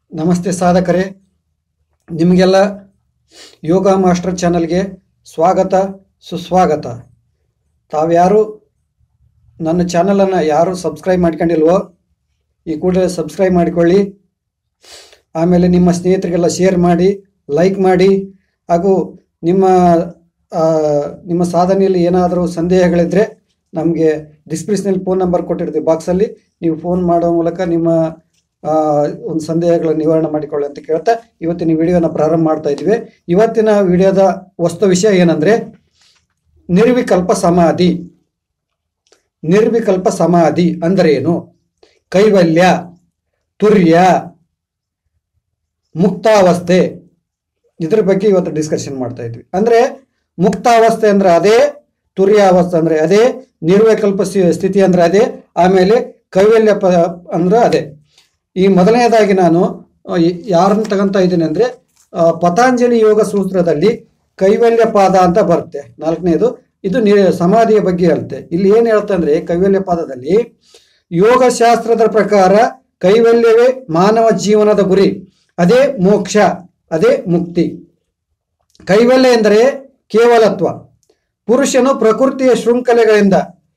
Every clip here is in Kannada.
ನಮಸ್ತೆ ಸಾಧಕರೇ ನಿಮಗೆಲ್ಲ ಯೋಗ ಮಾಸ್ಟರ್ ಚಾನಲ್ಗೆ ಸ್ವಾಗತ ಸುಸ್ವಾಗತ ತಾವ್ಯಾರು ನನ್ನ ಚಾನಲನ್ನು ಯಾರು ಸಬ್ಸ್ಕ್ರೈಬ್ ಮಾಡ್ಕೊಂಡಿಲ್ವೋ ಈ ಕೂಡಲೇ ಸಬ್ಸ್ಕ್ರೈಬ್ ಮಾಡಿಕೊಳ್ಳಿ ಆಮೇಲೆ ನಿಮ್ಮ ಸ್ನೇಹಿತರಿಗೆಲ್ಲ ಶೇರ್ ಮಾಡಿ ಲೈಕ್ ಮಾಡಿ ಹಾಗೂ ನಿಮ್ಮ ಆ, ನಿಮ್ಮ ಸಾಧನೆಯಲ್ಲಿ ಏನಾದರೂ ಸಂದೇಹಗಳಿದ್ದರೆ ನಮಗೆ ಡಿಸ್ಕ್ರಿಪ್ಷನಲ್ಲಿ ಫೋನ್ ನಂಬರ್ ಕೊಟ್ಟಿರ್ತೀವಿ ಬಾಕ್ಸಲ್ಲಿ ನೀವು ಫೋನ್ ಮಾಡೋ ಮೂಲಕ ನಿಮ್ಮ ಆ, ಒಂದು ಸಂದೇಹಗಳ ನಿವಾರಣೆ ಮಾಡಿಕೊಳ್ಳಿ ಅಂತ ಕೇಳ್ತಾ ಇವತ್ತಿನ ವಿಡಿಯೋನ ಪ್ರಾರಂಭ ಮಾಡ್ತಾ ಇದ್ವಿ ಇವತ್ತಿನ ವಿಡಿಯೋದ ವಸ್ತು ವಿಷಯ ಏನಂದ್ರೆ ನಿರ್ವಿಕಲ್ಪ ಸಮಾಧಿ ನಿರ್ವಿಕಲ್ಪ ಸಮಾಧಿ ಅಂದ್ರೆ ಏನು ಕೈವಲ್ಯ ತುರ್ಯ ಮುಕ್ತಾವಸ್ಥೆ ಇದ್ರ ಬಗ್ಗೆ ಇವತ್ತು ಡಿಸ್ಕಷನ್ ಮಾಡ್ತಾ ಇದ್ವಿ ಅಂದ್ರೆ ಮುಕ್ತಾವಸ್ಥೆ ಅಂದ್ರೆ ಅದೇ ತುರ್ಯಾವಸ್ಥೆ ಅಂದ್ರೆ ಅದೇ ನಿರ್ವಿಕಲ್ಪ ಸ್ಥಿ- ಸ್ಥಿತಿ ಅಂದ್ರೆ ಅದೇ ಆಮೇಲೆ ಕೈವಲ್ಯ ಪ ಅಂದ್ರೆ ಅದೇ ಈ ಮೊದಲನೇದಾಗಿ ನಾನು ಆ, ಯ- ಯಾರನ್ನ ತಗೊಂತ ಇದ್ದೀನಿ ಅಂದ್ರೆ ಆ, ಪತಾಂಜಲಿ ಯೋಗ ಸೂತ್ರದಲ್ಲಿ ಕೈವಲ್ಯ ಪಾದ ಅಂತ ಬರುತ್ತೆ ನಾಲ್ಕನೇದು ಇದು ನಿ ಸಮಾಧಿಯ ಬಗ್ಗೆ ಹೇಳುತ್ತೆ ಇಲ್ಲಿ ಏನ್ ಹೇಳ್ತೆ ಅಂದ್ರೆ ಕೈವಲ್ಯ ಪಾದದಲ್ಲಿ ಯೋಗ ಶಾಸ್ತ್ರದ ಪ್ರಕಾರ ಕೈವಲ್ಯವೇ ಮಾನವ ಜೀವನದ ಗುರಿ ಅದೇ ಮೋಕ್ಷ ಅದೇ ಮುಕ್ತಿ ಕೈವಲ್ಯ ಎಂದರೆ ಕೇವಲತ್ವ ಪುರುಷನು ಪ್ರಕೃತಿಯ ಶೃಂಖಲೆಗಳಿಂದ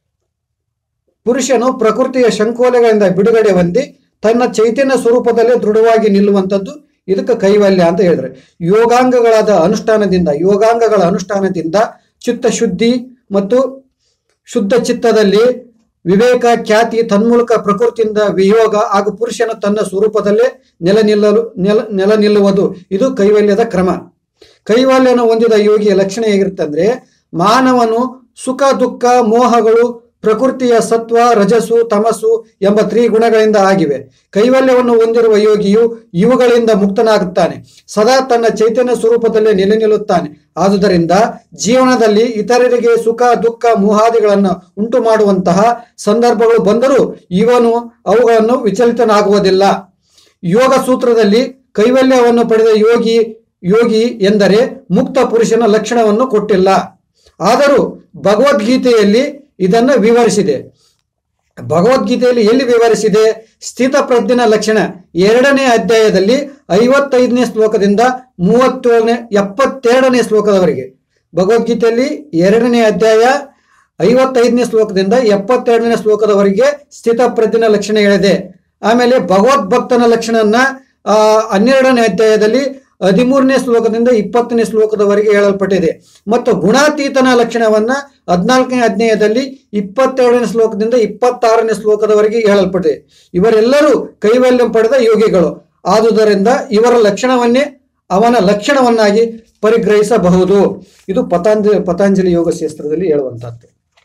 ಪುರುಷನು ಪ್ರಕೃತಿಯ ಶಂಕೋಲೆಗಳಿಂದ ಬಿಡುಗಡೆ ಹೊಂದಿ ತನ್ನ ಚೈತನ್ಯ ಸ್ವರೂಪದಲ್ಲೇ ದೃಢವಾಗಿ ನಿಲ್ಲುವಂಥದ್ದು ಇದಕ್ಕೆ ಕೈವಲ್ಯ ಅಂತ ಹೇಳಿದ್ರೆ ಯೋಗಾಂಗಗಳಾದ ಅನುಷ್ಠಾನದಿಂದ ಯೋಗಾಂಗಗಳ ಅನುಷ್ಠಾನದಿಂದ ಚಿತ್ತ ಶುದ್ಧಿ ಮತ್ತು ಶುದ್ಧ ಚಿತ್ತದಲ್ಲಿ ವಿವೇಕ ಖ್ಯಾತಿ ತನ್ಮೂಲಕ ಪ್ರಕೃತಿಯಿಂದ ವಿಯೋಗ ಹಾಗೂ ಪುರುಷನ ತನ್ನ ಸ್ವರೂಪದಲ್ಲೇ ನೆಲ ನಿಲ್ಲಲು ನೆಲ ನೆಲ ನಿಲ್ಲುವುದು ಇದು ಕೈವಲ್ಯದ ಕ್ರಮ ಕೈವಲ್ಯನ ಹೊಂದಿದ ಯೋಗಿಯ ಲಕ್ಷಣ ಹೇಗಿರುತ್ತೆ ಅಂದ್ರೆ ಮಾನವನು ಸುಖ ದುಃಖ ಮೋಹಗಳು ಪ್ರಕೃತಿಯ ಸತ್ವ ರಜಸ್ಸು ತಮಸ್ಸು ಎಂಬ ತ್ರಿಗುಣಗಳಿಂದ ಆಗಿವೆ ಕೈವಲ್ಯವನ್ನು ಹೊಂದಿರುವ ಯೋಗಿಯು ಇವುಗಳಿಂದ ಮುಕ್ತನಾಗುತ್ತಾನೆ ಸದಾ ತನ್ನ ಚೈತನ್ಯ ಸ್ವರೂಪದಲ್ಲೇ ನೆಲೆ ನಿಲ್ಲುತ್ತಾನೆ ಆದುದರಿಂದ ಜೀವನದಲ್ಲಿ ಇತರರಿಗೆ ಸುಖ ದುಃಖ ಮೋಹಾದಿಗಳನ್ನು ಉಂಟು ಮಾಡುವಂತಹ ಸಂದರ್ಭಗಳು ಬಂದರೂ ಇವನು ಅವುಗಳನ್ನು ವಿಚಲಿತನಾಗುವುದಿಲ್ಲ ಯೋಗ ಸೂತ್ರದಲ್ಲಿ ಕೈವಲ್ಯವನ್ನು ಪಡೆದ ಯೋಗಿ ಯೋಗಿ ಎಂದರೆ ಮುಕ್ತ ಪುರುಷನ ಲಕ್ಷಣವನ್ನು ಕೊಟ್ಟಿಲ್ಲ ಆದರೂ ಭಗವದ್ಗೀತೆಯಲ್ಲಿ ಇದನ್ನು ವಿವರಿಸಿದೆ ಭಗವದ್ಗೀತೆಯಲ್ಲಿ ಎಲ್ಲಿ ವಿವರಿಸಿದೆ ಸ್ಥಿತ ಪ್ರಜ್ಞನ ಲಕ್ಷಣ ಎರಡನೇ ಅಧ್ಯಾಯದಲ್ಲಿ ಐವತ್ತೈದನೇ ಶ್ಲೋಕದಿಂದ ಮೂವತ್ತೇಳನೇ ಎಪ್ಪತ್ತೆರಡನೇ ಶ್ಲೋಕದವರೆಗೆ ಭಗವದ್ಗೀತೆಯಲ್ಲಿ ಎರಡನೇ ಅಧ್ಯಾಯ ಐವತ್ತೈದನೇ ಶ್ಲೋಕದಿಂದ ಎಪ್ಪತ್ತೆರಡನೇ ಶ್ಲೋಕದವರೆಗೆ ಸ್ಥಿತ ಪ್ರಜ್ಞನ ಲಕ್ಷಣ ಹೇಳಿದೆ ಆಮೇಲೆ ಭಗವದ್ಭಕ್ತನ ಲಕ್ಷಣನ ಆ, ಹನ್ನೆರಡನೇ ಅಧ್ಯಾಯದಲ್ಲಿ ಹದಿಮೂರನೇ ಶ್ಲೋಕದಿಂದ ಇಪ್ಪತ್ತನೇ ಶ್ಲೋಕದವರೆಗೆ ಹೇಳಲ್ಪಟ್ಟಿದೆ ಮತ್ತು ಗುಣಾತೀತನ ಲಕ್ಷಣವನ್ನ ಹದಿನಾಲ್ಕನೇ ಅಧ್ಯಾಯದಲ್ಲಿ ಇಪ್ಪತ್ತೆರಡನೇ ಶ್ಲೋಕದಿಂದ ಇಪ್ಪತ್ತಾರನೇ ಶ್ಲೋಕದವರೆಗೆ ಹೇಳಲ್ಪಟ್ಟಿದೆ ಇವರೆಲ್ಲರೂ ಕೈವಲ್ಯ ಪಡೆದ ಯೋಗಿಗಳು ಆದುದರಿಂದ ಇವರ ಲಕ್ಷಣವನ್ನೇ ಅವನ ಲಕ್ಷಣವನ್ನಾಗಿ ಪರಿಗ್ರಹಿಸಬಹುದು ಇದು ಪತಾಂಜಲಿ ಪತಾಂಜಲಿ ಯೋಗ ಶಾಸ್ತ್ರದಲ್ಲಿ ಹೇಳುವಂತಹದ್ದು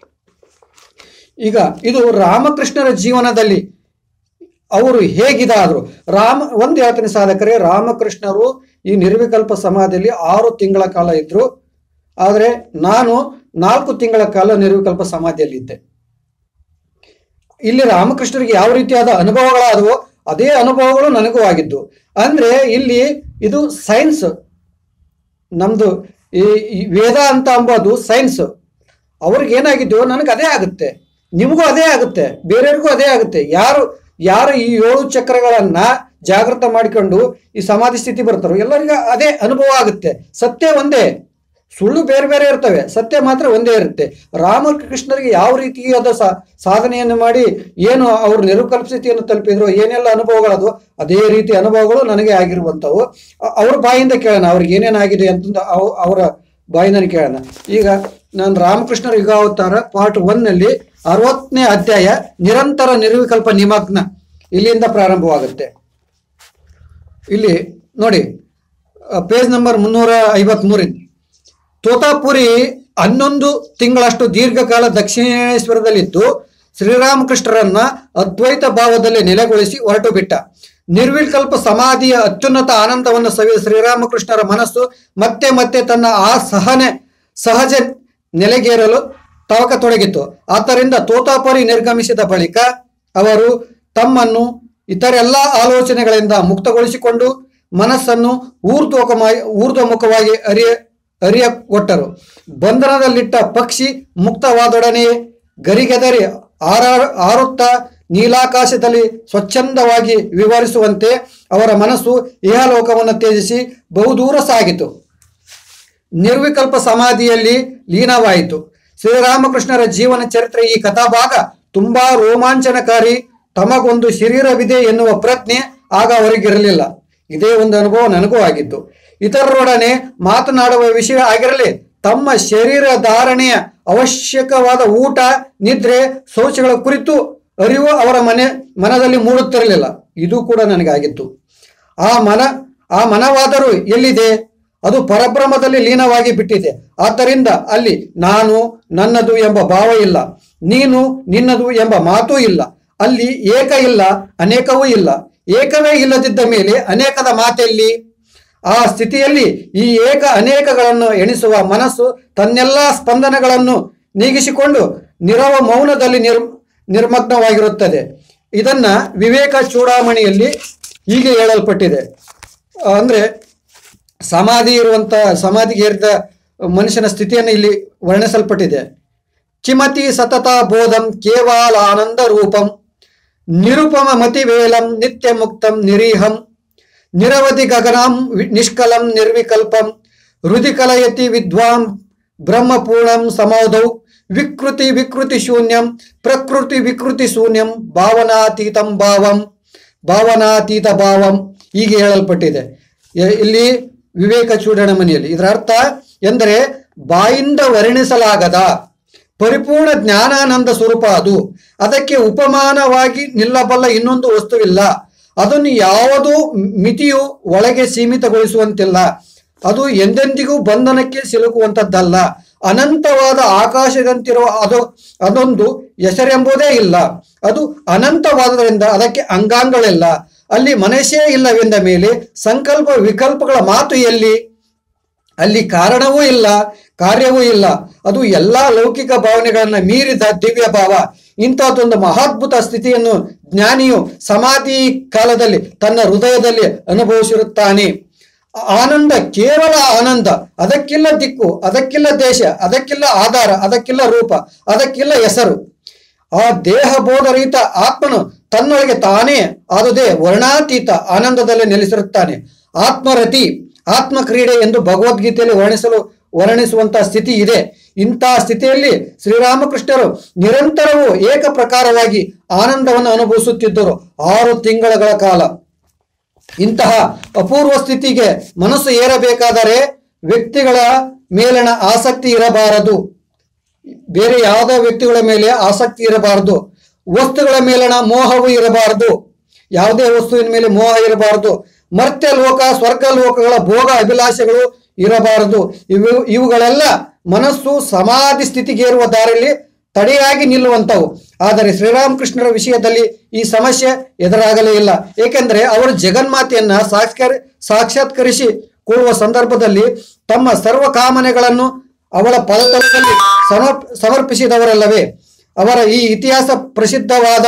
ಈಗ ಇದು ರಾಮಕೃಷ್ಣರ ಜೀವನದಲ್ಲಿ ಅವರು ಹೇಗಿದಾದ್ರು ರಾಮ ಒಂದು ಹೇಳ್ತೀನಿ ಸಾಧಕರೇ ರಾಮಕೃಷ್ಣರು ಈ ನಿರ್ವಿಕಲ್ಪ ಸಮಾಧಿಯಲ್ಲಿ ಆರು ತಿಂಗಳ ಕಾಲ ಇದ್ರು ಆದರೆ ನಾನು ನಾಲ್ಕು ತಿಂಗಳ ಕಾಲ ನಿರ್ವಿಕಲ್ಪ ಸಮಾಧಿಯಲ್ಲಿದ್ದೆ ಇಲ್ಲಿ ರಾಮಕೃಷ್ಣರಿಗೆ ಯಾವ ರೀತಿಯಾದ ಅನುಭವಗಳಾದವೋ ಅದೇ ಅನುಭವಗಳು ನನಗೂ ಆಗಿದ್ದು ಅಂದ್ರೆ ಇಲ್ಲಿ ಇದು ಸೈನ್ಸ್ ನಮ್ದು ಈ ಈ ವೇದ ಅಂತ ಅಂಬೋದು ಸೈನ್ಸ್ ಅವ್ರಿಗೆ ಏನಾಗಿದ್ದು ನನಗೆ ಅದೇ ಆಗುತ್ತೆ ನಿಮಗೂ ಅದೇ ಆಗುತ್ತೆ ಬೇರೆಯವ್ರಿಗೂ ಅದೇ ಆಗುತ್ತೆ ಯಾರು ಯಾರು ಈ ಏಳು ಚಕ್ರಗಳನ್ನ ಜಾಗೃತ ಮಾಡಿಕೊಂಡು ಈ ಸಮಾಧಿ ಸ್ಥಿತಿ ಬರ್ತಾರೋ ಎಲ್ಲರಿಗೂ ಅದೇ ಅನುಭವ ಆಗುತ್ತೆ ಸತ್ಯ ಒಂದೇ ಸುಳ್ಳು ಬೇರೆ ಬೇರೆ ಇರ್ತವೆ ಸತ್ಯ ಮಾತ್ರ ಒಂದೇ ಇರುತ್ತೆ ರಾಮಕೃಷ್ಣರಿಗೆ ಯಾವ ರೀತಿಯಾದ ಸಾ- ಸಾಧನೆಯನ್ನು ಮಾಡಿ ಏನು ಅವರು ನಿರ್ವಿಕಲ್ಪ ಸ್ಥಿತಿಯನ್ನು ತಲುಪಿದ್ರು ಏನೆಲ್ಲ ಅನುಭವಗಳದು ಅದೇ ರೀತಿ ಅನುಭವಗಳು ನನಗೆ ಆಗಿರುವಂಥವು ಅ- ಅವ್ರ ಬಾಯಿಂದ ಕೇಳೋಣ ಅವ್ರಿಗೆ ಏನೇನಾಗಿದೆ ಅಂತಂದು ಅವ್- ಅವರ ಬಾಯಿಂದ ಕೇಳೋಣ ಈಗ ನಾನು ರಾಮಕೃಷ್ಣರ ಯುಗಾವತಾರ ಪಾರ್ಟ್ ಒನ್ನಲ್ಲಿ ಅರವತ್ತನೇ ಅಧ್ಯಾಯ ನಿರಂತರ ನಿರ್ವಿಕಲ್ಪ ನಿಮಗ್ನ ಇಲ್ಲಿಂದ ಪ್ರಾರಂಭವಾಗುತ್ತೆ ಇಲ್ಲಿ ನೋಡಿ ಪೇಜ್ ನಂಬರ್ ಮುನ್ನೂರ ಐವತ್ಮೂರಿಂದ ತೋತಾಪುರಿ ಹನ್ನೊಂದು ತಿಂಗಳಷ್ಟು ದೀರ್ಘಕಾಲ ದಕ್ಷಿಣೇಶ್ವರದಲ್ಲಿದ್ದು ಶ್ರೀರಾಮಕೃಷ್ಣರನ್ನ ಅದ್ವೈತ ಭಾವದಲ್ಲಿ ನೆಲೆಗೊಳಿಸಿ ಹೊರಟು ಬಿಟ್ಟ ನಿರ್ವಿಕಲ್ಪ ಸಮಾಧಿಯ ಅತ್ಯುನ್ನತ ಆನಂದವನ್ನು ಸವಿದ ಶ್ರೀರಾಮಕೃಷ್ಣರ ಮನಸ್ಸು ಮತ್ತೆ ಮತ್ತೆ ತನ್ನ ಆ ಸಹನೆ ಸಹಜ ನೆಲೆಗೇರಲು ತವಕತೊಡಗಿತು ಆದ್ದರಿಂದ ತೋತಾಪುರಿ ನಿರ್ಗಮಿಸಿದ ಬಳಿಕ ಅವರು ತಮ್ಮನ್ನು ಇತರೆಲ್ಲ ಆಲೋಚನೆಗಳಿಂದ ಮುಕ್ತಗೊಳಿಸಿಕೊಂಡು ಮನಸ್ಸನ್ನು ಊರ್ಧ್ವಮುಖವಾಗಿ ಊರ್ಧ್ವಮುಖವಾಗಿ ಅರಿಯ ಅರಿಯಕೊಟ್ಟರು ಬಂಧನದಲ್ಲಿಟ್ಟ ಪಕ್ಷಿ ಮುಕ್ತವಾದೊಡನೆಯೇ ಗರಿಗೆದರಿ ಆರಾ ಆರುತ್ತಾ ನೀಲಾಕಾಶದಲ್ಲಿ ಸ್ವಚ್ಛಂದವಾಗಿ ವಿವರಿಸುವಂತೆ ಅವರ ಮನಸ್ಸು ಇಹಲೋಕವನ್ನು ತ್ಯಜಿಸಿ ಬಹುದೂರ ಸಾಗಿತು ನಿರ್ವಿಕಲ್ಪ ಸಮಾಧಿಯಲ್ಲಿ ಲೀನವಾಯಿತು ಶ್ರೀರಾಮಕೃಷ್ಣರ ಜೀವನ ಚರಿತ್ರೆ ಈ ಕಥಾಭಾಗ ತುಂಬಾ ರೋಮಾಂಚನಕಾರಿ ತಮಗೊಂದು ಶರೀರವಿದೆ ಎನ್ನುವ ಪ್ರಜ್ಞೆ ಆಗ ಅವರಿಗಿರಲಿಲ್ಲ ಇದೇ ಒಂದು ಅನುಭವ ನನಗೂ ಆಗಿತ್ತು ಇತರರೊಡನೆ ಮಾತನಾಡುವ ವಿಷಯ ಆಗಿರಲಿ ತಮ್ಮ ಶರೀರ ಧಾರಣೆಯ ಅವಶ್ಯಕವಾದ ಊಟ ನಿದ್ರೆ ಶೌಚಗಳ ಕುರಿತು ಅರಿವು ಅವರ ಮನೆ ಮನದಲ್ಲಿ ಮೂಡುತ್ತಿರಲಿಲ್ಲ ಇದು ಕೂಡ ನನಗಾಗಿತ್ತು ಆ ಮನ ಆ ಮನವಾದರೂ ಎಲ್ಲಿದೆ ಅದು ಪರಬ್ರಹ್ಮದಲ್ಲಿ ಲೀನವಾಗಿ ಬಿಟ್ಟಿದೆ ಆದ್ದರಿಂದ ಅಲ್ಲಿ ನಾನು ನನ್ನದು ಎಂಬ ಭಾವ ಇಲ್ಲ ನೀನು ನಿನ್ನದು ಎಂಬ ಮಾತೂ ಇಲ್ಲ ಅಲ್ಲಿ ಏಕ ಇಲ್ಲ ಅನೇಕವೂ ಇಲ್ಲ ಏಕವೇ ಇಲ್ಲದಿದ್ದ ಮೇಲೆ ಅನೇಕದ ಮಾತೆಲ್ಲಿ ಆ ಸ್ಥಿತಿಯಲ್ಲಿ ಈ ಏಕ ಅನೇಕಗಳನ್ನು ಎಣಿಸುವ ಮನಸ್ಸು ತನ್ನೆಲ್ಲ ಸ್ಪಂದನಗಳನ್ನು ನೀಗಿಸಿಕೊಂಡು ನಿರವ ಮೌನದಲ್ಲಿ ನಿರ್ ನಿರ್ಮಗ್ನವಾಗಿರುತ್ತದೆ ಇದನ್ನ ವಿವೇಕ ಚೂಡಾಮಣಿಯಲ್ಲಿ ಹೀಗೆ ಹೇಳಲ್ಪಟ್ಟಿದೆ ಅಂದ್ರೆ ಸಮಾಧಿ ಇರುವಂತ ಸಮಾಧಿಗೆ ಏರಿದ ಮನುಷ್ಯನ ಸ್ಥಿತಿಯನ್ನು ಇಲ್ಲಿ ವರ್ಣಿಸಲ್ಪಟ್ಟಿದೆ ಕಿಮತಿ ಸತತ ಬೋಧಂ ಕೇವಲ ಆನಂದ ರೂಪಂ ನಿರುಪಮ ಮತಿವೇಲಂ ನಿತ್ಯ ಮುಕ್ತಂ ನಿರೀಹಂ ನಿರವಧಿ ಗಗನಾಂ ವಿ- ನಿಷ್ಕಲಂ ನಿರ್ವಿಕಲ್ಪಂ ಹೃದಿ ಕಲಯತಿ ವಿದ್ವಾಂ ಬ್ರಹ್ಮಪೂರ್ಣಂ ಸಮೌಧೌ ವಿಕೃತಿ ವಿಕೃತಿ ಶೂನ್ಯಂ ಪ್ರಕೃತಿ ವಿಕೃತಿ ಶೂನ್ಯಂ ಭಾವನಾತೀತಂ ಭಾವಂ ಭಾವನಾತೀತ ಭಾವಂ ಹೀಗೆ ಹೇಳಲ್ಪಟ್ಟಿದೆ ಎ- ಇಲ್ಲಿ ವಿವೇಕ ಚೂಡಣಮಣಿಯಲ್ಲಿ ಇದರ ಅರ್ಥ ಎಂದರೆ ಬಾಯಿಂದ ವರ್ಣಿಸಲಾಗದ ಪರಿಪೂರ್ಣ ಜ್ಞಾನಾನಂದ ಸ್ವರೂಪ ಅದು ಅದಕ್ಕೆ ಉಪಮಾನವಾಗಿ ನಿಲ್ಲಬಲ್ಲ ಇನ್ನೊಂದು ವಸ್ತುವಿಲ್ಲ ಅದನ್ನು ಯಾವುದೂ ಮಿತಿಯು ಒಳಗೆ ಸೀಮಿತಗೊಳಿಸುವಂತಿಲ್ಲ ಅದು ಎಂದೆಂದಿಗೂ ಬಂಧನಕ್ಕೆ ಸಿಲುಕುವಂಥದ್ದಲ್ಲ ಅನಂತವಾದ ಆಕಾಶದಂತಿರುವ ಅದು ಅದೊಂದು ಹೆಸರೆಂಬುದೇ ಇಲ್ಲ ಅದು ಅನಂತವಾದದರಿಂದ ಅದಕ್ಕೆ ಅಂಗಾಂಗಗಳಿಲ್ಲ ಅಲ್ಲಿ ಮನಸ್ಸೇ ಇಲ್ಲವೆಂದ ಮೇಲೆ ಸಂಕಲ್ಪ ವಿಕಲ್ಪಗಳ ಮಾತು ಎಲ್ಲಿ ಅಲ್ಲಿ ಕಾರಣವೂ ಇಲ್ಲ ಕಾರ್ಯವೂ ಇಲ್ಲ ಅದು ಎಲ್ಲಾ ಲೌಕಿಕ ಭಾವನೆಗಳನ್ನ ಮೀರಿದ ದಿವ್ಯ ಭಾವ ಇಂಥದ್ದೊಂದು ಮಹಾದ್ಭುತ ಸ್ಥಿತಿಯನ್ನು ಜ್ಞಾನಿಯು ಸಮಾಧಿ ಕಾಲದಲ್ಲಿ ತನ್ನ ಹೃದಯದಲ್ಲಿ ಅನುಭವಿಸಿರುತ್ತಾನೆ ಆನಂದ ಕೇವಲ ಆನಂದ ಅದಕ್ಕಿಲ್ಲ ದಿಕ್ಕು ಅದಕ್ಕಿಲ್ಲ ದೇಶ ಅದಕ್ಕಿಲ್ಲ ಆಧಾರ ಅದಕ್ಕಿಲ್ಲ ರೂಪ ಅದಕ್ಕಿಲ್ಲ ಹೆಸರು ಆ ದೇಹ ಬೋಧರಹಿತ ಆತ್ಮನು ತನ್ನೊಳಗೆ ತಾನೇ ಆದುದೇ ವರ್ಣಾತೀತ ಆನಂದದಲ್ಲಿ ನೆಲೆಸಿರುತ್ತಾನೆ ಆತ್ಮರತಿ ಆತ್ಮ ಕ್ರೀಡೆ ಎಂದು ಭಗವದ್ಗೀತೆಯಲ್ಲಿ ವರ್ಣಿಸಲು ವರ್ಣಿಸುವಂತಹ ಸ್ಥಿತಿ ಇದೆ ಇಂತಹ ಸ್ಥಿತಿಯಲ್ಲಿ ಶ್ರೀರಾಮಕೃಷ್ಣರು ನಿರಂತರವೂ ಏಕ ಪ್ರಕಾರವಾಗಿ ಆನಂದವನ್ನು ಅನುಭವಿಸುತ್ತಿದ್ದರು ಆರು ತಿಂಗಳ ಕಾಲ ಇಂತಹ ಅಪೂರ್ವ ಸ್ಥಿತಿಗೆ ಮನಸ್ಸು ಏರಬೇಕಾದರೆ ವ್ಯಕ್ತಿಗಳ ಮೇಲಿನ ಆಸಕ್ತಿ ಇರಬಾರದು ಬೇರೆ ಯಾವುದೇ ವ್ಯಕ್ತಿಗಳ ಮೇಲೆ ಆಸಕ್ತಿ ಇರಬಾರದು ವಸ್ತುಗಳ ಮೇಲಿನ ಮೋಹವು ಇರಬಾರದು ಯಾವುದೇ ವಸ್ತುವಿನ ಮೇಲೆ ಮೋಹ ಇರಬಾರದು ಮರ್ತ್ಯ ಲೋಕ ಸ್ವರ್ಗ ಲೋಕಗಳ ಭೋಗ ಅಭಿಲಾಷೆಗಳು ಇರಬಾರದು ಇವು ಇವುಗಳೆಲ್ಲ ಮನಸ್ಸು ಸಮಾಧಿ ಸ್ಥಿತಿಗೇರುವ ದಾರಿಯಲ್ಲಿ ತಡೆಯಾಗಿ ನಿಲ್ಲುವಂಥವು ಆದರೆ ಶ್ರೀರಾಮಕೃಷ್ಣರ ವಿಷಯದಲ್ಲಿ ಈ ಸಮಸ್ಯೆ ಎದುರಾಗಲೇ ಇಲ್ಲ ಏಕೆಂದರೆ ಅವರು ಜಗನ್ಮಾತೆಯನ್ನ ಸಾಕ್ಷಾತ್ ಸಾಕ್ಷಾತ್ಕರಿಸಿ ಕೊಡುವ ಸಂದರ್ಭದಲ್ಲಿ ತಮ್ಮ ಸರ್ವ ಕಾಮನೆಗಳನ್ನು ಅವಳ ಪದತಲದಲ್ಲಿ ಸಮರ್ಪ ಸಮರ್ಪಿಸಿದವರಲ್ಲವೇ ಅವರ ಈ ಇತಿಹಾಸ ಪ್ರಸಿದ್ಧವಾದ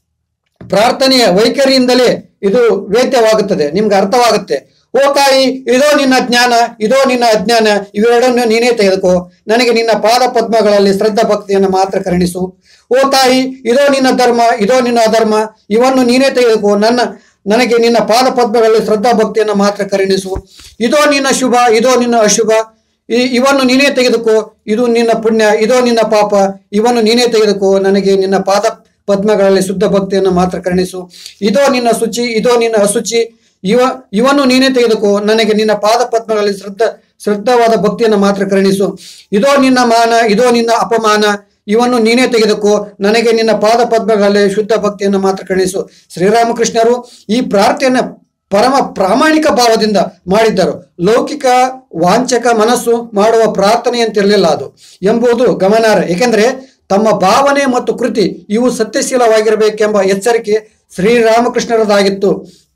ಪ್ರಾರ್ಥನೆಯ ವೈಖರಿಯಿಂದಲೇ ಇದು ವೇದ್ಯವಾಗುತ್ತದೆ ನಿಮ್ಗೆ ಅರ್ಥವಾಗುತ್ತೆ ಓ ತಾಯಿ ಇದೋ ನಿನ್ನ ಜ್ಞಾನ ಇದೋ ನಿನ್ನ ಅಜ್ಞಾನ ಇವೆರಡನ್ನು ನೀನೇ ತೆಗೆದುಕೋ ನನಗೆ ನಿನ್ನ ಪಾದ ಪದ್ಮಗಳಲ್ಲಿ ಶ್ರದ್ಧಾ ಭಕ್ತಿಯನ್ನು ಮಾತ್ರ ಕರುಣಿಸು ಓ ತಾಯಿ ಇದೋ ನಿನ್ನ ಧರ್ಮ ಇದೋ ನಿನ್ನ ಅಧರ್ಮ ಇವನ್ನು ನೀನೇ ತೆಗೆದುಕೋ ನನ್ನ ನನಗೆ ನಿನ್ನ ಪಾದ ಪದ್ಮಗಳಲ್ಲಿ ಶ್ರದ್ಧಾ ಭಕ್ತಿಯನ್ನು ಮಾತ್ರ ಕರುಣಿಸು ಇದೋ ನಿನ್ನ ಶುಭ ಇದೋ ನಿನ್ನ ಅಶುಭ ಈ- ಇವನ್ನು ನೀನೇ ತೆಗೆದುಕೋ ಇದು ನಿನ್ನ ಪುಣ್ಯ ಇದೋ ನಿನ್ನ ಪಾಪ ಇವನ್ನು ನೀನೇ ತೆಗೆದುಕೋ ನನಗೆ ನಿನ್ನ ಪಾದ ಪದ್ಮಗಳಲ್ಲಿ ಶುದ್ಧ ಭಕ್ತಿಯನ್ನು ಮಾತ್ರ ಕರುಣಿಸು ಇದೋ ನಿನ್ನ ಶುಚಿ ಇದೋ ನಿನ್ನ ಅಶುಚಿ ಇವ ಇವನ್ನು ನೀನೇ ತೆಗೆದುಕೋ ನನಗೆ ನಿನ್ನ ಪಾದ ಪದ್ಮಗಳಲ್ಲಿ ಶ್ರದ್ಧ ಶ್ರದ್ಧವಾದ ಭಕ್ತಿಯನ್ನು ಮಾತ್ರ ಕರುಣಿಸು ಇದೋ ನಿನ್ನ ಮಾನ ಇದೋ ನಿನ್ನ ಅಪಮಾನ ಇವನ್ನು ನೀನೇ ತೆಗೆದುಕೋ ನನಗೆ ನಿನ್ನ ಪಾದ ಪದ್ಮಗಳಲ್ಲಿ ಶುದ್ಧ ಭಕ್ತಿಯನ್ನು ಮಾತ್ರ ಕರುಣಿಸು ಶ್ರೀರಾಮಕೃಷ್ಣರು ಈ ಪ್ರಾರ್ಥನೆಯನ್ನು ಪರಮ ಪ್ರಾಮಾಣಿಕ ಭಾವದಿಂದ ಮಾಡಿದ್ದರು ಲೌಕಿಕ ವಾಂಚಕ ಮನಸ್ಸು ಮಾಡುವ ಪ್ರಾರ್ಥನೆಯಂತಿರಲಿಲ್ಲ ಅದು ಎಂಬುದು ಗಮನಾರ್ಹ ಏಕೆಂದರೆ ತಮ್ಮ ಭಾವನೆ ಮತ್ತು ಕೃತಿ ಇವು ಸತ್ಯಶೀಲವಾಗಿರಬೇಕೆಂಬ ಎಚ್ಚರಿಕೆ ಶ್ರೀರಾಮಕೃಷ್ಣರದಾಗಿತ್ತು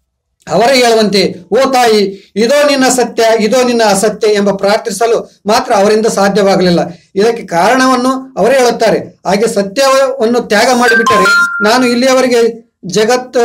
ಅವರೇ ಹೇಳುವಂತೆ ಓ ತಾಯಿ ಇದೋ ನಿನ್ನ ಸತ್ಯ ಇದೋ ನಿನ್ನ ಅಸತ್ಯ ಎಂಬ ಪ್ರಾರ್ಥಿಸಲು ಮಾತ್ರ ಅವರಿಂದ ಸಾಧ್ಯವಾಗಲಿಲ್ಲ ಇದಕ್ಕೆ ಕಾರಣವನ್ನು ಅವರೇ ಹೇಳುತ್ತಾರೆ ಹಾಗೆ ಸತ್ಯವನ್ನು ತ್ಯಾಗ ಮಾಡಿಬಿಟ್ಟರೆ ನಾನು ಇಲ್ಲಿಯವರೆಗೆ ಜಗತ್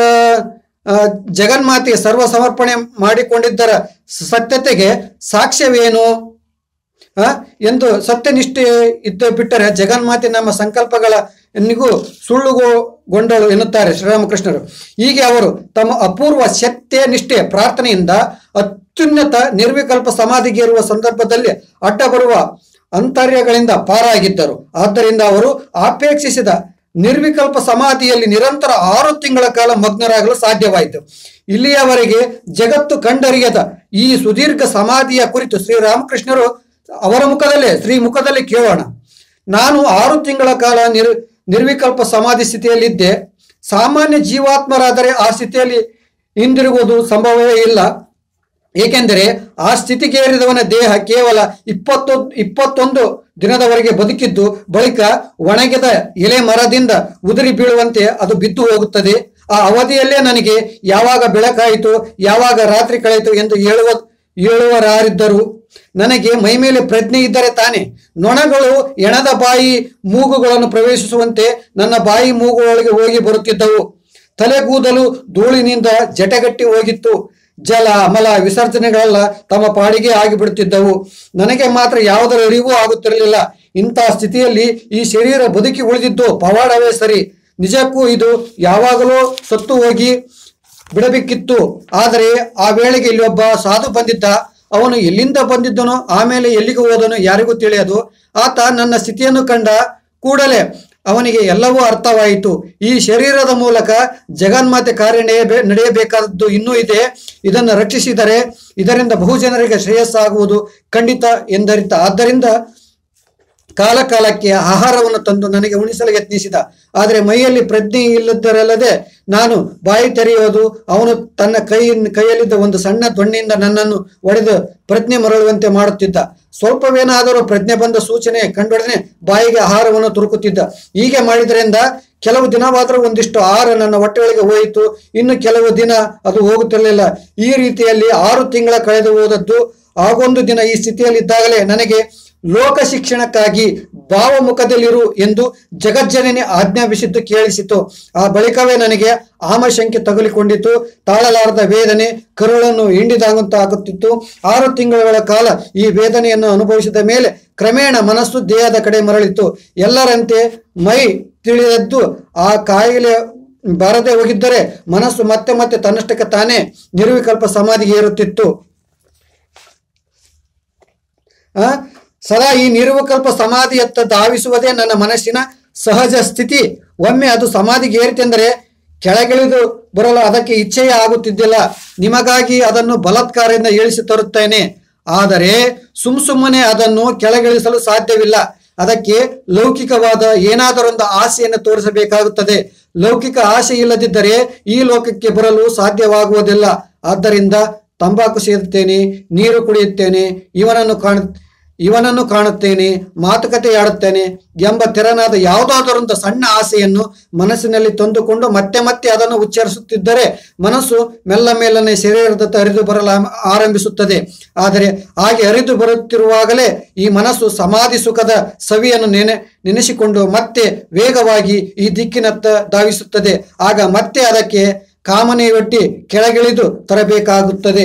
ಆ, ಜಗನ್ಮಾತೆಗೆ ಸರ್ವ ಸಮರ್ಪಣೆ ಮಾಡಿಕೊಂಡಿದ್ದರ ಸತ್ಯತೆಗೆ ಸಾಕ್ಷ್ಯವೇನು ಆ, ಎಂದು ಸತ್ಯನಿಷ್ಠೆ ಇದ್ದು ಬಿಟ್ಟರೆ ಜಗನ್ಮಾತೆ ನಮ್ಮ ಸಂಕಲ್ಪಗಳ ಎನ್ನಿಗೂ ಸುಳ್ಳುಗೊಂಡಳು ಎನ್ನುತ್ತಾರೆ ಶ್ರೀರಾಮಕೃಷ್ಣರು ಹೀಗೆ ಅವರು ತಮ್ಮ ಅಪೂರ್ವ ಶಕ್ತಿಯ ನಿಷ್ಠೆ ಪ್ರಾರ್ಥನೆಯಿಂದ ಅತ್ಯುನ್ನತ ನಿರ್ವಿಕಲ್ಪ ಸಮಾಧಿಗೇರುವ ಸಂದರ್ಭದಲ್ಲಿ ಅಡ್ಡ ಬರುವ ಅಂತರ್ಯಗಳಿಂದ ಪಾರಾಗಿದ್ದರು ಆದ್ದರಿಂದ ಅವರು ಅಪೇಕ್ಷಿಸಿದ ನಿರ್ವಿಕಲ್ಪ ಸಮಾಧಿಯಲ್ಲಿ ನಿರಂತರ ಆರು ತಿಂಗಳ ಕಾಲ ಮಗ್ನರಾಗಲು ಸಾಧ್ಯವಾಯಿತು ಇಲ್ಲಿಯವರೆಗೆ ಜಗತ್ತು ಕಂಡರಿಯದ ಈ ಸುದೀರ್ಘ ಸಮಾಧಿಯ ಕುರಿತು ಶ್ರೀರಾಮಕೃಷ್ಣರು ಅವರ ಮುಖದಲ್ಲೇ ಶ್ರೀ ಮುಖದಲ್ಲಿ ಕೇಳೋಣ ನಾನು ಆರು ತಿಂಗಳ ಕಾಲ ನಿರ್ ನಿರ್ವಿಕಲ್ಪ ಸಮಾಧಿ ಸ್ಥಿತಿಯಲ್ಲಿದ್ದೆ ಸಾಮಾನ್ಯ ಜೀವಾತ್ಮರಾದರೆ ಆ ಸ್ಥಿತಿಯಲ್ಲಿ ಹಿಂದಿರುಗುವುದು ಸಂಭವವೇ ಇಲ್ಲ ಏಕೆಂದರೆ ಆ ಸ್ಥಿತಿಗೇರಿದವನ ದೇಹ ಕೇವಲ ಇಪ್ಪತ್ತೊ ಇಪ್ಪತ್ತೊಂದು ದಿನದವರೆಗೆ ಬದುಕಿದ್ದು ಬಳಿಕ ಒಣಗಿದ ಎಲೆ ಮರದಿಂದ ಉದುರಿ ಬೀಳುವಂತೆ ಅದು ಬಿದ್ದು ಹೋಗುತ್ತದೆ ಆ ಅವಧಿಯಲ್ಲೇ ನನಗೆ ಯಾವಾಗ ಬೆಳಕಾಯಿತು ಯಾವಾಗ ರಾತ್ರಿ ಕಳೆಯಿತು ಎಂದು ಹೇಳುವ ಹೇಳುವರಾರಿದ್ದರು ನನಗೆ ಮೈಮೇಲೆ ಪ್ರಜ್ಞೆ ಇದ್ದರೆ ತಾನೆ ನೊಣಗಳು ಎಣದ ಬಾಯಿ ಮೂಗುಗಳನ್ನು ಪ್ರವೇಶಿಸುವಂತೆ ನನ್ನ ಬಾಯಿ ಮೂಗುಗಳಿಗೆ ಹೋಗಿ ಬರುತ್ತಿದ್ದವು ತಲೆಗೂದಲು ಧೂಳಿನಿಂದ ಜಟಗಟ್ಟಿ ಹೋಗಿತ್ತು ಜಲ ಅಮಲ ವಿಸರ್ಜನೆಗಳೆಲ್ಲ ತಮ್ಮ ಪಾಡಿಗೆ ಆಗಿಬಿಡುತ್ತಿದ್ದವು ನನಗೆ ಮಾತ್ರ ಯಾವುದರ ಅರಿವು ಆಗುತ್ತಿರಲಿಲ್ಲ ಇಂತಹ ಸ್ಥಿತಿಯಲ್ಲಿ ಈ ಶರೀರ ಬದುಕಿ ಉಳಿದಿದ್ದು ಪವಾಡವೇ ಸರಿ ನಿಜಕ್ಕೂ ಇದು ಯಾವಾಗಲೂ ಸತ್ತು ಹೋಗಿ ಬಿಡಬೇಕಿತ್ತು ಆದರೆ ಆ ವೇಳೆಗೆ ಇಲ್ಲಿ ಒಬ್ಬ ಸಾಧು ಬಂದಿದ್ದ ಅವನು ಎಲ್ಲಿಂದ ಬಂದಿದ್ದನೋ ಆಮೇಲೆ ಎಲ್ಲಿಗೆ ಹೋದನೋ ಯಾರಿಗೂ ತಿಳಿಯದು ಆತ ನನ್ನ ಸ್ಥಿತಿಯನ್ನು ಕಂಡ ಕೂಡಲೇ ಅವನಿಗೆ ಎಲ್ಲವೂ ಅರ್ಥವಾಯಿತು ಈ ಶರೀರದ ಮೂಲಕ ಜಗನ್ಮಾತೆ ಕಾರ್ಯ ನಡೆಯಬೇ ನಡೆಯಬೇಕಾದದ್ದು ಇನ್ನೂ ಇದೆ ಇದನ್ನು ರಕ್ಷಿಸಿದರೆ ಇದರಿಂದ ಬಹುಜನರಿಗೆ ಶ್ರೇಯಸ್ಸಾಗುವುದು ಖಂಡಿತ ಎಂದರಿತ ಆದ್ದರಿಂದ ಕಾಲ ಕಾಲಕ್ಕೆ ಆಹಾರವನ್ನು ತಂದು ನನಗೆ ಉಣಿಸಲು ಯತ್ನಿಸಿದ ಆದರೆ ಮೈಯಲ್ಲಿ ಪ್ರಜ್ಞೆ ಇಲ್ಲದರಲ್ಲದೆ ನಾನು ಬಾಯಿ ತೆರೆಯುವುದು ಅವನು ತನ್ನ ಕೈ ಕೈಯಲ್ಲಿದ್ದ ಒಂದು ಸಣ್ಣ ದೊಣ್ಣೆಯಿಂದ ನನ್ನನ್ನು ಒಡೆದು ಪ್ರಜ್ಞೆ ಮರಳುವಂತೆ ಮಾಡುತ್ತಿದ್ದ ಸ್ವಲ್ಪವೇನಾದರೂ ಪ್ರಜ್ಞೆ ಬಂದ ಸೂಚನೆ ಕಂಡೊಡನೆ ಬಾಯಿಗೆ ಆಹಾರವನ್ನು ತುರುಕುತ್ತಿದ್ದ ಹೀಗೆ ಮಾಡಿದ್ರಿಂದ ಕೆಲವು ದಿನವಾದರೂ ಒಂದಿಷ್ಟು ಆಹಾರ ನನ್ನ ಹೊಟ್ಟೆಯೊಳಗೆ ಹೋಯಿತು ಇನ್ನು ಕೆಲವು ದಿನ ಅದು ಹೋಗುತ್ತಿರಲಿಲ್ಲ ಈ ರೀತಿಯಲ್ಲಿ ಆರು ತಿಂಗಳ ಕಳೆದು ಹೋದದ್ದು ಆಗೊಂದು ದಿನ ಈ ಸ್ಥಿತಿಯಲ್ಲಿದ್ದಾಗಲೇ ನನಗೆ ಲೋಕ ಶಿಕ್ಷಣಕ್ಕಾಗಿ ಭಾವಮುಖದಲ್ಲಿರು ಎಂದು ಜಗಜ್ಜನನಿ ಆಜ್ಞಾಪಿಸಿದ್ದು ಕೇಳಿಸಿತು ಆ ಬಳಿಕವೇ ನನಗೆ ಆಮಶಂಕೆ ತಗುಲಿಕೊಂಡಿತು ತಾಳಲಾರದ ವೇದನೆ ಕರುಳನ್ನು ಹಿಂಡಿದಾಗುವಂತ ಆಗುತ್ತಿತ್ತು ಆರು ತಿಂಗಳ ಕಾಲ ಈ ವೇದನೆಯನ್ನು ಅನುಭವಿಸಿದ ಮೇಲೆ ಕ್ರಮೇಣ ಮನಸ್ಸು ದೇಹದ ಕಡೆ ಮರಳಿತು ಎಲ್ಲರಂತೆ ಮೈ ತಿಳಿದದ್ದು ಆ ಕಾಯಿಲೆ ಬಾರದೆ ಹೋಗಿದ್ದರೆ ಮನಸ್ಸು ಮತ್ತೆ ಮತ್ತೆ ತನ್ನಷ್ಟಕ್ಕೆ ತಾನೇ ನಿರ್ವಿಕಲ್ಪ ಸಮಾಧಿಗೆ ಏರುತ್ತಿತ್ತು ಆ ಸದಾ ಈ ನಿರ್ವಿಕಲ್ಪ ಸಮಾಧಿಯತ್ತ ಧಾವಿಸುವುದೇ ನನ್ನ ಮನಸ್ಸಿನ ಸಹಜ ಸ್ಥಿತಿ ಒಮ್ಮೆ ಅದು ಸಮಾಧಿಗೆ ಏರಿತೆಂದರೆ ಕೆಳಗಿಳಿದು ಬರಲು ಅದಕ್ಕೆ ಇಚ್ಛೆಯೇ ಆಗುತ್ತಿದ್ದಿಲ್ಲ ನಿಮಗಾಗಿ ಅದನ್ನು ಬಲಾತ್ಕಾರದಿಂದ ಇಳಿಸಿ ತರುತ್ತೇನೆ ಆದರೆ ಸುಮ್ ಸುಮ್ಮನೆ ಅದನ್ನು ಕೆಳಗಿಳಿಸಲು ಸಾಧ್ಯವಿಲ್ಲ ಅದಕ್ಕೆ ಲೌಕಿಕವಾದ ಏನಾದರೊಂದು ಆಸೆಯನ್ನು ತೋರಿಸಬೇಕಾಗುತ್ತದೆ ಲೌಕಿಕ ಆಸೆ ಇಲ್ಲದಿದ್ದರೆ ಈ ಲೋಕಕ್ಕೆ ಬರಲು ಸಾಧ್ಯವಾಗುವುದಿಲ್ಲ ಆದ್ದರಿಂದ ತಂಬಾಕು ಸೇರುತ್ತೇನೆ ನೀರು ಕುಡಿಯುತ್ತೇನೆ ಇವನನ್ನು ಕಾಣು ಇವನನ್ನು ಕಾಣುತ್ತೇನೆ ಮಾತುಕತೆ ಆಡುತ್ತೇನೆ ಎಂಬ ತೆರನಾದ ಯಾವುದಾದರೊಂದು ಸಣ್ಣ ಆಸೆಯನ್ನು ಮನಸ್ಸಿನಲ್ಲಿ ತಂದುಕೊಂಡು ಮತ್ತೆ ಮತ್ತೆ ಅದನ್ನು ಉಚ್ಚರಿಸುತ್ತಿದ್ದರೆ ಮನಸ್ಸು ಮೆಲ್ಲ ಮೆಲ್ಲನೆ ಶರೀರದತ್ತ ಹರಿದು ಬರಲು ಆಮ್- ಆರಂಭಿಸುತ್ತದೆ ಆದರೆ ಹಾಗೆ ಹರಿದು ಬರುತ್ತಿರುವಾಗಲೇ ಈ ಮನಸ್ಸು ಸಮಾಧಿ ಸುಖದ ಸವಿಯನ್ನು ನೆನೆ ನೆನೆಸಿಕೊಂಡು ಮತ್ತೆ ವೇಗವಾಗಿ ಈ ದಿಕ್ಕಿನತ್ತ ಧಾವಿಸುತ್ತದೆ ಆಗ ಮತ್ತೆ ಅದಕ್ಕೆ ಕಾಮನೆಯೊಡ್ಡಿ ಕೆಳಗಿಳಿದು ತರಬೇಕಾಗುತ್ತದೆ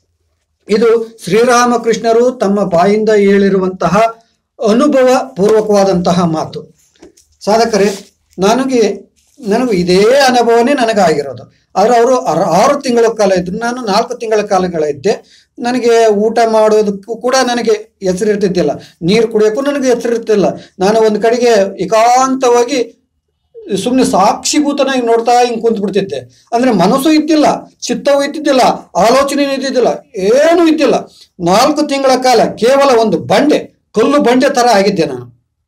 ಇದು ಶ್ರೀರಾಮಕೃಷ್ಣರು ತಮ್ಮ ಬಾಯಿಂದ ಹೇಳಿರುವಂತಹ ಅನುಭವ ಪೂರ್ವಕವಾದಂತಹ ಮಾತು ಸಾಧಕರೇ ನನಗೆ ನನಗೂ ಇದೇ ಅನುಭವನೇ ನನಗಾಗಿರೋದು ಆದರೆ ಅವರು ಆರು- ಆರು ತಿಂಗಳ ಕಾಲ ಇದ್ರು ನಾನು ನಾಲ್ಕು ತಿಂಗಳ ಕಾಲಗಳ ಇದ್ದೆ ನನಗೆ ಊಟ ಮಾಡೋದಕ್ಕೂ ಕೂಡ ನನಗೆ ಹೆಸರಿರ್ತಿದ್ದಿಲ್ಲ ನೀರು ಕುಡಿಯೋಕ್ಕೂ ನನಗೆ ಹೆಸರಿರ್ತಿಲ್ಲ ನಾನು ಒಂದು ಕಡೆಗೆ ಏಕಾಂತವಾಗಿ ಸುಮ್ಮನೆ ಸಾಕ್ಷಿಭೂತನಾಗಿ ನೋಡ್ತಾ ಹಿಂಗೆ ಕುಂತು ಬಿಡ್ತಿದ್ದೆ ಅಂದ್ರೆ ಮನಸ್ಸು ಇದ್ದಿಲ್ಲ ಚಿತ್ತವೂ ಇದ್ದಿದ್ದಿಲ್ಲ ಆಲೋಚನೆ ಇದ್ದಿದ್ದಿಲ್ಲ ಏನೂ ಇದ್ದಿಲ್ಲ ನಾಲ್ಕು ತಿಂಗಳ ಕಾಲ ಕೇವಲ ಒಂದು ಬಂಡೆ ಕಲ್ಲು ಬಂಡೆ ತರ ಆಗಿದ್ದೆ ನಾನು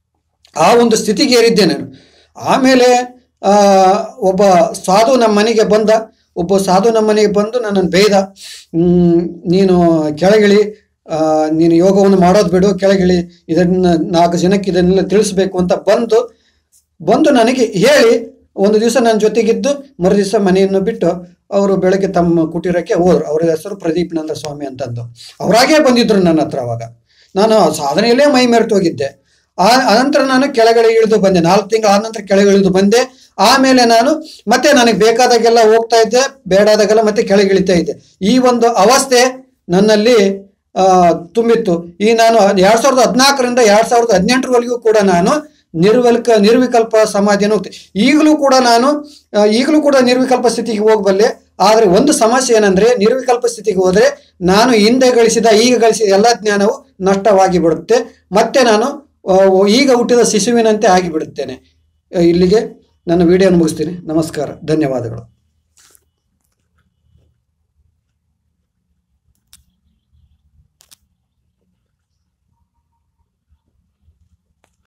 ಆ ಒಂದು ಸ್ಥಿತಿಗೆ ಏರಿದ್ದೆ ನಾನು ಆಮೇಲೆ ಆ, ಒಬ್ಬ ಸಾಧು ನಮ್ಮ ಮನೆಗೆ ಬಂದ ಒಬ್ಬ ಸಾಧು ನಮ್ಮ ಮನೆಗೆ ಬಂದು ನನ್ನನ್ನು ಬೇಯ್ದ ಹ್ಮ್, ನೀನು ಕೆಳಗಿಳಿ ಆ, ನೀನು ಯೋಗವನ್ನು ಮಾಡೋದು ಬಿಡು ಕೆಳಗಿಳಿ ಇದನ್ನ ನಾಲ್ಕು ಜನಕ್ಕೆ ಇದನ್ನೆಲ್ಲ ತಿಳಿಸ್ಬೇಕು ಅಂತ ಬಂದು ಬಂದು ನನಗೆ ಹೇಳಿ ಒಂದು ದಿವಸ ನನ್ನ ಜೊತೆಗಿದ್ದು ಮರು ದಿವಸ ಮನೆಯನ್ನು ಬಿಟ್ಟು ಅವರು ಬೆಳಗ್ಗೆ ತಮ್ಮ ಕುಟೀರಕ್ಕೆ ಹೋದ್ರು ಅವರ ಹೆಸರು ಪ್ರದೀಪ್ನಂದ ಸ್ವಾಮಿ ಅಂತಂದು ಅವರಾಗೇ ಬಂದಿದ್ರು ನನ್ನ ಹತ್ರ ಅವಾಗ ನಾನು ಸಾಧನೆಯಲ್ಲೇ ಮೈ ಮೆರೆತು ಹೋಗಿದ್ದೆ ಆ ಅನಂತರ ನಾನು ಕೆಳಗಡೆ ಇಳಿದು ಬಂದೆ ನಾಲ್ಕು ತಿಂಗಳ ಆದ ನಂತರ ಕೆಳಗೆ ಇಳಿದು ಬಂದೆ ಆಮೇಲೆ ನಾನು ಮತ್ತೆ ನನಗೆ ಬೇಕಾದಾಗೆಲ್ಲ ಹೋಗ್ತಾ ಇದ್ದೆ ಬೇಡಾದಾಗೆಲ್ಲ ಮತ್ತೆ ಕೆಳಗೆ ಇಳಿತಾ ಇದ್ದೆ ಈ ಒಂದು ಅವಸ್ಥೆ ನನ್ನಲ್ಲಿ ಆ, ತುಂಬಿತ್ತು ಈ ನಾನು ಎರಡ್ ಸಾವಿರದ ಹದಿನಾಲ್ಕರಿಂದ ಎರಡ್ ಸಾವಿರದ ಹದಿನೆಂಟರವರೆಗೂ ಕೂಡ ನಾನು ನಿರ್ವಲ್ಕ ನಿರ್ವಿಕಲ್ಪ ಸಮಾಧಿಯನ್ನು ಹೋಗ್ತೆ ಈಗಲೂ ಕೂಡ ನಾನು ಆ, ಈಗಲೂ ಕೂಡ ನಿರ್ವಿಕಲ್ಪ ಸ್ಥಿತಿಗೆ ಹೋಗಬಲ್ಲೆ ಆದರೆ ಒಂದು ಸಮಸ್ಯೆ ಏನಂದ್ರೆ ನಿರ್ವಿಕಲ್ಪ ಸ್ಥಿತಿಗೆ ಹೋದ್ರೆ ನಾನು ಹಿಂದೆ ಗಳಿಸಿದ ಈಗ ಗಳಿಸಿದ ಎಲ್ಲ ಜ್ಞಾನವು ನಷ್ಟವಾಗಿ ಬಿಡುತ್ತೆ ಮತ್ತೆ ನಾನು ಆ, ಈಗ ಹುಟ್ಟಿದ ಶಿಶುವಿನಂತೆ ಆಗಿಬಿಡುತ್ತೇನೆ ಆ, ಇಲ್ಲಿಗೆ ನನ್ನ ವಿಡಿಯೋನ ಮುಗಿಸ್ತೀನಿ ನಮಸ್ಕಾರ ಧನ್ಯವಾದಗಳು